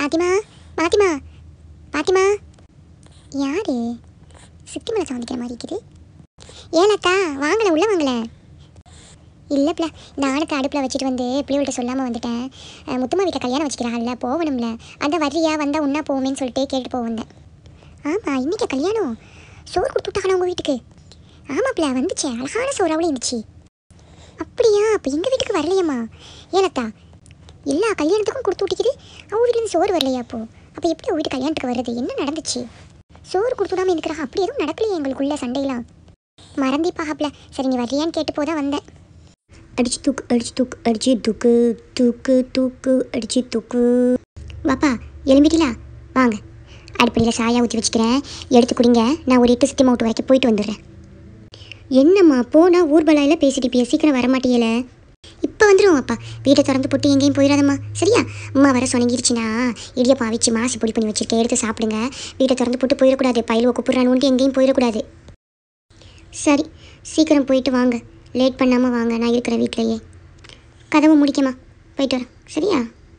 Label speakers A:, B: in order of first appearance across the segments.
A: பாத்திமா பாத்திமா பாத்திமா யாரு சித்தி மலை சவந்திக்கிற மாதிரி இருக்குது ஏலத்தா வாங்கல உள்ள வாங்கல இல்லை பிள்ள இந்த ஆடத்தை அடுப்பில் வச்சுட்டு வந்து பிள்ளைகள்கிட்ட சொல்லாமல் வந்துட்டேன் அஹ் முத்துமா வீட்டில் கல்யாணம் வச்சுக்கிறாங்கல்ல போகணும்ல அந்த வர்றியா வந்தால் ஒன்றா போவோமேன்னு சொல்லிட்டு கேட்டுட்டு போக வந்தேன் ஆமாம் இன்னைக்கு கல்யாணம் சோறு கொடுத்து விட்டாங்களா உங்கள் வீட்டுக்கு ஆமாம் பிள்ள வந்துச்சு அழகான சோறாவில் இருந்துச்சு அப்படியா அப்போ எங்கள் வீட்டுக்கு வரலையம்மா ஏலத்தா எல்லா கல்யாணத்துக்கும் கொடுத்து விட்டிக்குது அவங்க வீட்டுலேருந்து சோறு வரலையா அப்போ அப்போ எப்படி அவங்க வீட்டு கல்யாணத்துக்கு வர்றது என்ன நடந்துச்சு சோறு கொடுத்து விடாமல் இருக்கிறா அப்படி எதுவும் நடக்கலையே எங்களுக்குள்ள சண்டையெல்லாம் மறந்தே பாகப்ல சரி நீ வர்றியான்னு கேட்டு போதான் வந்தேன்
B: அடிச்சு தூக்கு அடிச்சு தூக்கு அடிச்சு தூக்கு தூக்கு தூக்கு அடிச்சு தூக்கு
A: பாப்பா எழும்பிட்டீங்களா வாங்க அடுப்படியில் சாயா ஊற்றி வச்சுக்கிறேன் எடுத்து குடிங்க நான் ஒரு எட்டு சித்தி மவுட்டு வரைக்கும் போயிட்டு வந்துடுறேன்
B: என்னம்மா போனா ஊர்பலாயில் பேசிட்டு இருப்பிய சீக்கிரம் வரமாட்டீங்கள
A: இப்போ வந்துடும் அப்பா வீட்டை திறந்து போட்டு எங்கேயும் போயிடாதம்மா சரியா அம்மா வர சொனங்கிருச்சுன்னா இடியப்பா வச்சு மாசு பொடி பண்ணி வச்சிருக்கேன் எடுத்து சாப்பிடுங்க வீட்டை திறந்து போட்டு போயிடக்கூடாது பயிலுவ கூப்பிட்றானுன்ட்டு எங்கேயும் போயிடக்கூடாது
B: சரி சீக்கிரம் போயிட்டு வாங்க லேட் பண்ணாமல் வாங்க நான் இருக்கிறேன் வீட்டிலையே கதவை முடிக்கமா போயிட்டு வரேன் சரியா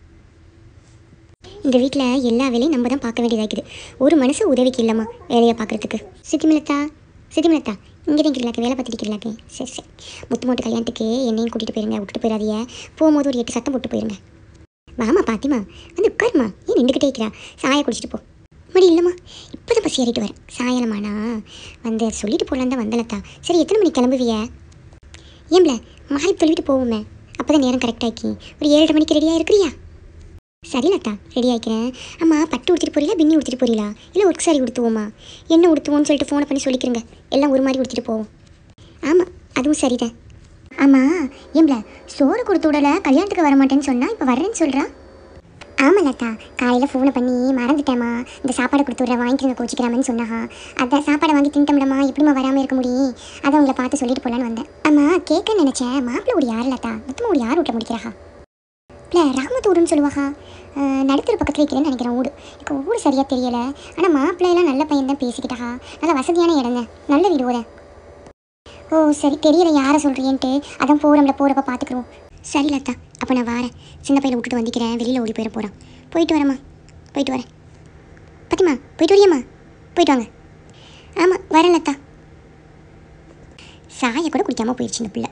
B: இந்த வீட்டில் எல்லா வேலையும் நம்ம தான் பார்க்க வேண்டியதாக இருக்குது ஒரு மனசு உதவிக்கு இல்லைம்மா வேலையை பார்க்குறதுக்கு சித்திமிலத்தா சித்திமிலத்தா இங்கே தான் இருக்கிறாக்கு வேலை பார்த்துட்டு இருக்கிறாக்கு சரி சரி முத்து மோட்டு கல்யாணத்துக்கு என்னையும் கூட்டிகிட்டு போயிருங்க விட்டுட்டு போயிடாதீங்க போகும்போது ஒரு எட்டு சத்தம் போட்டு போயிருங்க வாமா பாத்திமா வந்து உட்காருமா ஏன் நின்றுக்கிட்டே இருக்கிறா சாயை குடிச்சிட்டு போ மடி இல்லைம்மா இப்போ தான் பசி ஏறிட்டு வரேன் சாயலமாண்ணா வந்து அதை சொல்லிட்டு போகலான் தான் வந்தலத்தா சரி எத்தனை மணிக்கு கிளம்புவிய ஏம்ல மகாய் சொல்லிட்டு போவோமே அப்போ தான் நேரம் கரெக்டாக்கி ஒரு ஏழரை மணிக்கு ரெடியாக இருக்கிறியா சரி லதா ரெடி ஆகிக்கிறேன் அம்மா பட்டு உடுத்திட்டு போறீங்களா பின்னி உடுத்திட்டு போறீங்களா இல்லை ஒர்க் சாரி உடுத்துவோமா என்ன உடுத்துவோம்னு சொல்லிட்டு ஃபோனை பண்ணி சொல்லிக்கிறங்க எல்லாம் ஒரு மாதிரி உடுத்திட்டு போவோம் ஆமாம் அதுவும் சரிதான் ஆமாம் ஏம்ல சோறு கொடுத்து விடல கல்யாணத்துக்கு வர மாட்டேன்னு சொன்னா இப்போ வர்றேன்னு சொல்கிறா
A: ஆமாம் லதா காலையில் ஃபோனை பண்ணி மறந்துட்டேம்மா இந்த சாப்பாடை கொடுத்து விட்ற வாங்கிக்கிறங்க கோச்சிக்கிறாமன்னு சொன்னாஹா அதான் சாப்பாடை வாங்கி தின்ட்டோம்லம்மா எப்படிம்மா வராமல் இருக்க முடியும் அதை உங்களை பார்த்து சொல்லிட்டு போகலான்னு வந்தேன் ஆமாம் கேட்க நினச்சேன் மாப்பிள்ளை ஒரு யார் லதா மொத்தமாக ஒரு யார் வீட்டில் முடிக்கிறாஹா இல்லை ராமத்தூடுன்னு சொல்லுவாஹா அஹ் நடுத்தர பக்கத்தில் வைக்கிறேன்னு நினைக்கிறேன் ஊடு எனக்கு ஊடு சரியாக தெரியலை ஆனால் மாப்பிள்ளையெல்லாம் நல்ல பையன் தான் பேசிக்கிட்டாஹா நல்ல வசதியான இடங்க நல்ல வீடு ஓட ஓ சரி தெரியல யாரை சொல்கிறீன்ட்டு அதான் போகிறோம்ல போகிறப்ப பார்த்துக்குருவோம்
B: சரி லதா அப்போ நான் வரேன் சின்ன பையனை விட்டுட்டு வந்துக்கிறேன் வெளியில் ஓடி போயிட போகிறான் போயிட்டு வரேம்மா போயிட்டு வரேன் பத்திமா போயிட்டு வரியாம்மா போயிட்டு வாங்க ஆமாம் வரேன் லதா சாயை கூட குடிக்காமல் போயிடுச்சு இந்த பிள்ளை